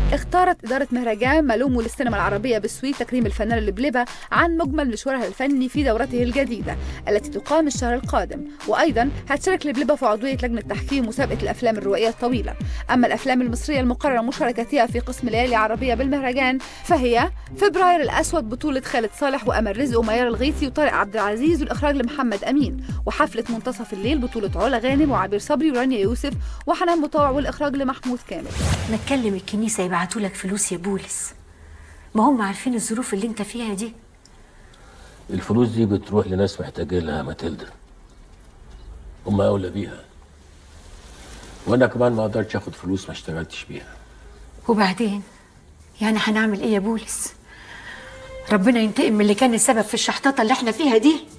اختارت إدارة مهرجان ملومو للسينما العربية بالسويد تكريم الفنانة لبلبة عن مجمل مشوارها الفني في دورته الجديدة التي تقام الشهر القادم وأيضا هتشارك لبلبة في عضوية لجنة تحكيم مسابقة الأفلام الروائية الطويلة أما الأفلام المصرية المقررة مشاركتها في قسم ليالي عربية بالمهرجان فهي فبراير الأسود بطولة خالد صالح وأمل رزق وميار الغيثي وطارق عبد العزيز والإخراج لمحمد أمين وحفلة منتصف الليل بطولة علا غانم وعبير صبري ورانيا يوسف وحنان مطوع والإخراج لمحمود كامل ما تكلم الكنيسة يبعتوا لك فلوس يا بولس ما هم عارفين الظروف اللي انت فيها دي الفلوس دي بتروح لناس محتاجين لها ماتيلدا هم اولى بيها وانا كمان ما اقدرش اخد فلوس ما اشتغلتش بيها وبعدين يعني هنعمل ايه يا بولس ربنا ينتقم من اللي كان السبب في الشحططة اللي احنا فيها دي